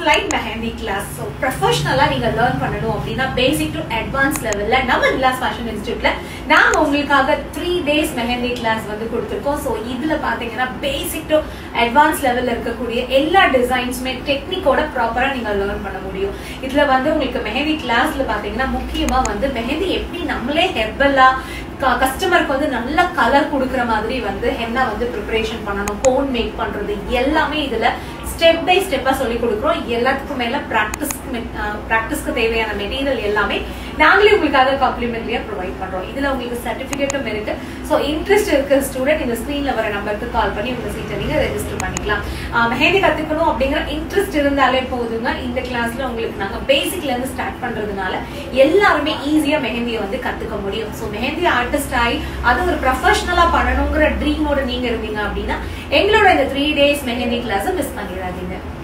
flight mehndi class so ப்ரொஃபஷனலாக நீங்கள் learn பண்ணணும் அப்படின்னா பேசிக் டு அட்வான்ஸ் லெவலில் நம்ம நிலாஸ் ஃபேஷன் இன்ஸ்டியூட்ல நாங்கள் உங்களுக்காக த்ரீ டேஸ் மெஹந்தி கிளாஸ் வந்து கொடுத்துருக்கோம் ஸோ இதில் பார்த்தீங்கன்னா பேசிக் டு அட்வான்ஸ் லெவலில் இருக்கக்கூடிய எல்லா டிசைன்ஸுமே டெக்னிக்கோட ப்ராப்பராக நீங்கள் லேர்ன் பண்ண முடியும் இதில் வந்து உங்களுக்கு மெஹந்தி கிளாஸில் பார்த்தீங்கன்னா முக்கியமாக வந்து மெஹந்தி எப்படி நம்மளே ஹெர்பலாக கஸ்டமருக்கு வந்து நல்ல கலர் கொடுக்குற மாதிரி வந்து ஹென்னா வந்து ப்ரிப்பரேஷன் பண்ணணும் கோன் மேக் பண்றது எல்லாமே இதுல ஸ்டெப் பை ஸ்டெப்பா சொல்லி கொடுக்குறோம் எல்லாத்துக்கும் மேல ப்ராக்டிஸ்க்கு ப்ராக்டிஸ்க்கு தேவையான மெட்டீரியல் எல்லாமே நாங்களே உங்களுக்காக காம்ப்ளிமெண்ட்லியா ப்ரொவைட் பண்றோம் இதுல உங்களுக்கு சர்டிபிகேட்டும் இருக்கு ஸோ இன்ட்ரெஸ்ட் இருக்க ஸ்டூடெண்ட் இந்த ஸ்கிரீன்ல வர நம்பருக்கு கால் பண்ணி உங்க சீட்டை நீங்க ரெஜிஸ்டர் பண்ணிக்கலாம் ஆஹ் மெஹந்தி கத்துக்கணும் அப்படிங்கிற இன்ட்ரெஸ்ட் இருந்தாலே போதுங்க இந்த கிளாஸ்ல உங்களுக்கு நாங்க பேசிக்ல இருந்து ஸ்டார்ட் பண்றதுனால எல்லாருமே ஈஸியா மெஹந்தியை வந்து கத்துக்க முடியும் ஸோ மெஹந்தி ஆர்டிஸ்ட் ஆகி அது ஒரு ப்ரொஃபஷனலா பண்ணணுங்கிற ட்ரீமோட நீங்க இருந்தீங்க அப்படின்னா எங்களோட இந்த three days mehndi class miss பண்ணிடாதீங்க